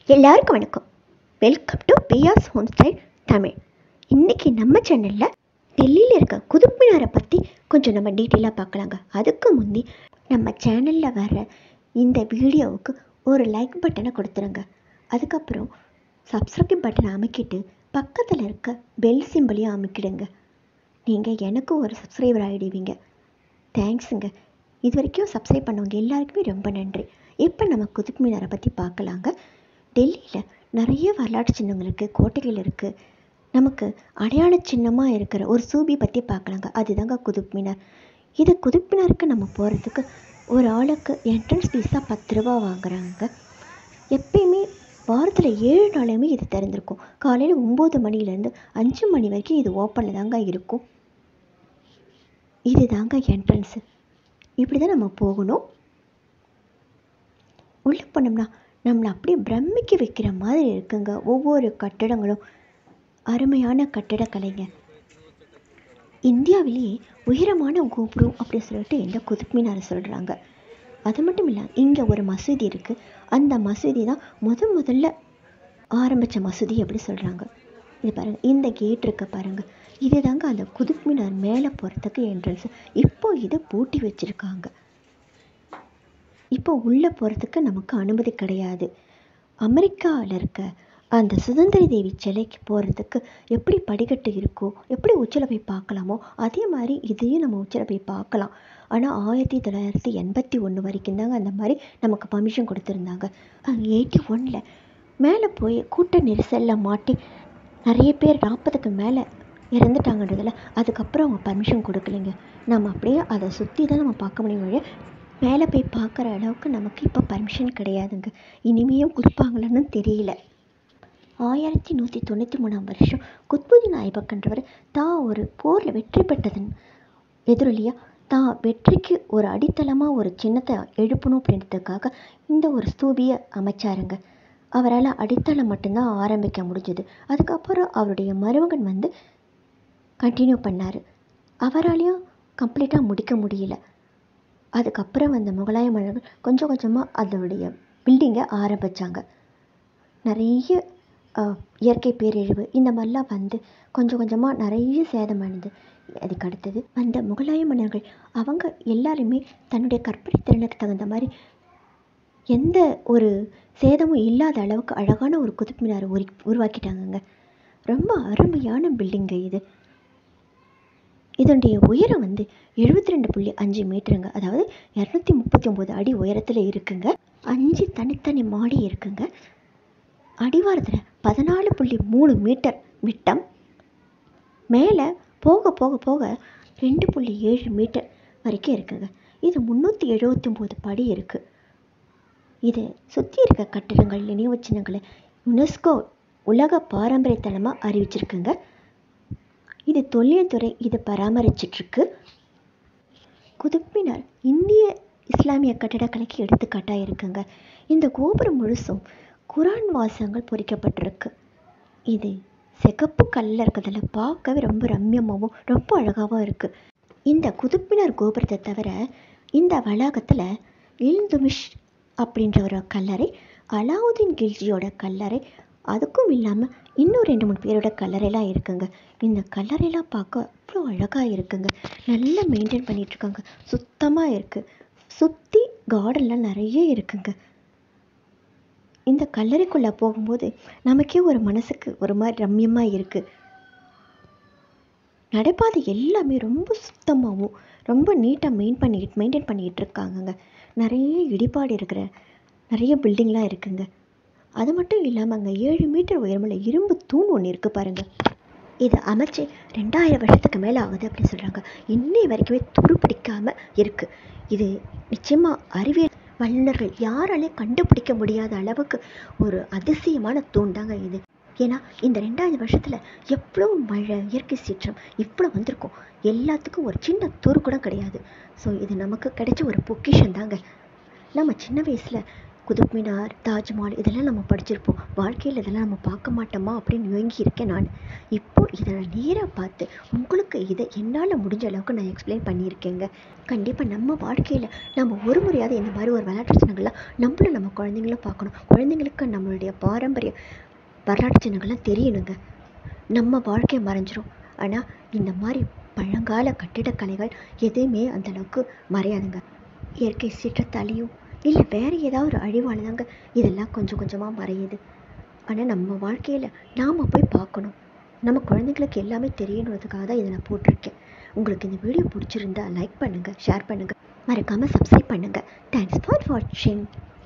எல்லாருக்கும் வணக்கம் welcome to பியாஸ் ஹோம் ஸ்டைல் தமிழ் இன்னைக்கு நம்ம சேனலில் டெல்லியில் இருக்க குதுப் மினாரை பற்றி கொஞ்சம் நம்ம டீட்டெயிலாக பார்க்கலாங்க அதுக்கு முந்தி நம்ம சேனலில் வர இந்த வீடியோவுக்கு ஒரு லைக் பட்டனை கொடுத்துருங்க அதுக்கப்புறம் சப்ஸ்கிரைப் பட்டனை அமைக்கிட்டு பக்கத்தில் இருக்க பெல் சிம்பிளையும் அமைக்கிடுங்க நீங்கள் எனக்கு ஒரு சப்ஸ்கிரைபர் ஆகிடுவீங்க தேங்க்ஸுங்க இது வரைக்கும் சப்ஸ்கிரைப் பண்ணவங்க எல்லாருக்குமே ரொம்ப நன்றி இப்போ நம்ம குதுப் மினாரை பற்றி பார்க்கலாங்க டெல்லியில் நிறைய வரலாற்று சின்னங்கள் இருக்குது கோட்டைகள் இருக்குது நமக்கு அடையாள சின்னமாக இருக்கிற ஒரு சூபி பற்றி பார்க்கலாங்க அதுதாங்க குதுப் மினார் இது குதுப் மினாருக்கு நம்ம போகிறதுக்கு ஒரு ஆளுக்கு என்ட்ரன்ஸ் ஃபீஸாக பத்து ரூபா வாங்குறாங்க எப்பயுமே வாரத்தில் ஏழு நாளுமே இது திறந்திருக்கும் காலையில் ஒம்பது மணிலேருந்து அஞ்சு மணி வரைக்கும் இது ஓப்பனில் தாங்க இருக்கும் இது தாங்க என்ட்ரன்ஸு இப்படி தான் நம்ம போகணும் உள்ளே போனோம்னா நம்மளை அப்படியே பிரமிக்க வைக்கிற மாதிரி இருக்குங்க ஒவ்வொரு கட்டடங்களும் அருமையான கட்டடக்கலைங்க இந்தியாவிலேயே உயரமான கோபுரம் அப்படின்னு சொல்லிட்டு இந்த குதுப் மினார் சொல்கிறாங்க அது மட்டும் இல்லை இங்கே ஒரு மசூதி இருக்குது அந்த மசூதி தான் முத முதல்ல ஆரம்பித்த மசூதி அப்படி சொல்கிறாங்க இது பாருங்கள் இந்த கேட் இருக்க பாருங்கள் இது தாங்க அந்த குதுப் மினார் மேலே போகிறதுக்கு என்ட்ரன்ஸ் இப்போ இதை பூட்டி வச்சுருக்காங்க இப்போ உள்ளே போகிறதுக்கு நமக்கு அனுமதி கிடையாது அமெரிக்காவில் இருக்க அந்த சுதந்திர தேவி சிலைக்கு போகிறதுக்கு எப்படி படிக்கட்டு இருக்கோ எப்படி உச்சில் போய் பார்க்கலாமோ அதே மாதிரி இதையும் நம்ம உச்சில் போய் பார்க்கலாம் ஆனால் ஆயிரத்தி தொள்ளாயிரத்தி எண்பத்தி ஒன்று வரைக்கும் தாங்க அந்த மாதிரி நமக்கு பர்மிஷன் கொடுத்துருந்தாங்க எயிட்டி ஒனில் மேலே போய் கூட்ட நெரிசலில் மாட்டி நிறைய பேர் நாற்பதுக்கு மேலே இறந்துட்டாங்கன்றதில் அதுக்கப்புறம் அவங்க பர்மிஷன் கொடுக்கலைங்க நம்ம அப்படியே அதை சுற்றி தான் நம்ம பார்க்க முடியும் வழிய மேலே போய் பார்க்குற அளவுக்கு நமக்கு இப்போ பர்மிஷன் கிடையாதுங்க இனிமேயும் கொடுப்பாங்களான்னு தெரியல ஆயிரத்தி நூற்றி தொண்ணூற்றி மூணாம் வருஷம் குத்புதீன் ஐபக்ன்றவர் தான் ஒரு போரில் வெற்றி பெற்றதன் எதிரொலியாக தான் வெற்றிக்கு ஒரு அடித்தளமாக ஒரு சின்னத்தை எழுப்பணும் அப்படின்றதுக்காக இந்த ஒரு ஸ்தூபியை அமைச்சாருங்க அவரால் அடித்தளம் மட்டும்தான் ஆரம்பிக்க முடிஞ்சது அதுக்கப்புறம் அவருடைய மருமகன் வந்து கண்டினியூ பண்ணார் அவராலையும் கம்ப்ளீட்டாக முடிக்க முடியல அதுக்கப்புறம் வந்த முகலாய மன்னர்கள் கொஞ்சம் கொஞ்சமாக அதனுடைய பில்டிங்கை ஆரம்பித்தாங்க நிறைய இயற்கை பேரழிவு இந்த மாதிரிலாம் வந்து கொஞ்சம் கொஞ்சமாக நிறைய சேதமானது அதுக்கு அடுத்தது அந்த முகலாய மன்னர்கள் அவங்க எல்லாருமே தன்னுடைய கற்பனை திறனுக்கு தகுந்த மாதிரி எந்த ஒரு சேதமும் இல்லாத அளவுக்கு அழகான ஒரு குதுப் மினாரை உரு உருவாக்கிட்டாங்கங்க ரொம்ப அருமையான பில்டிங்கு இது இதனுடைய உயரம் வந்து எழுபத்தி ரெண்டு புள்ளி அஞ்சு மீட்டருங்க அதாவது இரநூத்தி முப்பத்தி ஒம்பது அடி உயரத்தில் இருக்குங்க அஞ்சு தனித்தனி மாடி இருக்குங்க அடிவாரத்தில் பதினாலு புள்ளி மூணு மீட்டர் விட்டம் மேலே போக போக போக ரெண்டு புள்ளி ஏழு மீட்டர் வரைக்கும் இருக்குங்க இது முந்நூற்றி எழுபத்தி ஒம்பது படி இருக்குது இது சுற்றி இருக்க கட்டிடங்கள் நினைவு சின்னங்களை யுனெஸ்கோ உலக பாரம்பரியத்தலமாக அறிவிச்சிருக்குங்க இது தொல்லியல்துறை இதை பராமரிச்சிட்ருக்கு குதுப்பினர் இந்திய இஸ்லாமிய கட்டடக்கலைக்கு எடுத்துக்காட்டாக இருக்குங்க இந்த கோபுரம் முழுசும் குரான் வாசகங்கள் பொறிக்கப்பட்டிருக்கு இது சிகப்பு கல்லில் இருக்கிறதுல பார்க்கவே ரொம்ப ரம்யமாகவும் ரொம்ப அழகாகவும் இருக்குது இந்த குதுப்பினர் கோபுரத்தை தவிர இந்த வளாகத்தில் இல்துமிஷ் அப்படின்ற ஒரு கல்லறை அலாவுதீன் கில்ஜியோட கல்லறை அதுக்கும் இல்லாமல் இன்னும் ரெண்டு மூணு பேரோட கல்லறைலாம் இருக்குங்க இந்த கல்லறைலாம் பார்க்க அவ்வளோ அழகாக இருக்குங்க நல்லா மெயின்டைன் பண்ணிகிட்ருக்காங்க சுத்தமாக இருக்குது சுற்றி கார்டன்லாம் நிறைய இருக்குங்க இந்த கல்லறைக்குள்ளே போகும்போது நமக்கே ஒரு மனசுக்கு ஒரு மாதிரி ரம்யமாக இருக்குது நடைபாதை எல்லாமே ரொம்ப சுத்தமாகவும் ரொம்ப நீட்டாக மெயின் பண்ணிக்கிட்டு மெயின்டைன் பண்ணிக்கிட்டு இருக்காங்கங்க நிறைய இடிபாடு இருக்கிற நிறைய பில்டிங்லாம் இருக்குங்க அது மட்டும் இல்லாமல் அங்கே ஏழு மீட்டர் உயரமுள்ள இரும்பு தூண் ஒன்று இருக்குது பாருங்கள் இது அமைச்சு ரெண்டாயிரம் வருஷத்துக்கு மேலே ஆகுது அப்படின்னு சொல்கிறாங்க இன்னை வரைக்குமே துருப்பிடிக்காமல் இருக்குது இது நிச்சயமாக அறிவியல் வல்லுநர்கள் யாராலே கண்டுபிடிக்க முடியாத அளவுக்கு ஒரு அதிசயமான தூண் தாங்க இது ஏன்னா இந்த ரெண்டாயிரம் வருஷத்தில் எவ்வளோ மழை இயற்கை சீற்றம் இவ்வளோ வந்திருக்கும் எல்லாத்துக்கும் ஒரு சின்ன தூர் கூட கிடையாது ஸோ இது நமக்கு கிடைச்ச ஒரு பொக்கிஷன் தாங்க நம்ம சின்ன வயசில் குதுப் மினார் தாஜ்மஹால் இதெல்லாம் நம்ம படிச்சிருப்போம் வாழ்க்கையில் இதெல்லாம் நம்ம பார்க்க மாட்டோமா அப்படின்னு யோங்கி இருக்கேன் நான் இப்போ இதை நான் நேராக பார்த்து உங்களுக்கு இதை என்னால் முடிஞ்ச அளவுக்கு நான் எக்ஸ்பிளைன் பண்ணியிருக்கேங்க கண்டிப்பாக நம்ம வாழ்க்கையில் நம்ம ஒரு முறையாவது இந்த மாதிரி ஒரு விளையாட்டு சின்னங்கள்லாம் நம்மளும் நம்ம குழந்தைங்களும் பார்க்கணும் குழந்தைங்களுக்கு நம்மளுடைய பாரம்பரிய வரலாற்று சின்னங்கள்லாம் தெரியணுங்க நம்ம வாழ்க்கை மறைஞ்சிரும் ஆனால் இந்த மாதிரி பழங்கால கட்டிடக்கலைகள் எதுவுமே அந்த அளவுக்கு மறையாதுங்க இயற்கை சீற்றத்தாலேயும் இல்லை வேறு ஏதாவது ஒரு அழிவால் தாங்க இதெல்லாம் கொஞ்சம் கொஞ்சமாக மறையுது ஆனால் நம்ம வாழ்க்கையில் நாம் போய் பார்க்கணும் நம்ம குழந்தைங்களுக்கு எல்லாமே தெரியணுன்றதுக்காக தான் இதை நான் போட்டிருக்கேன் உங்களுக்கு இந்த வீடியோ பிடிச்சிருந்தா லைக் பண்ணுங்கள் ஷேர் பண்ணுங்கள் மறக்காமல் சப்ஸ்கிரைப் பண்ணுங்கள் தேங்க்ஸ் ஃபார் வாட்சிங்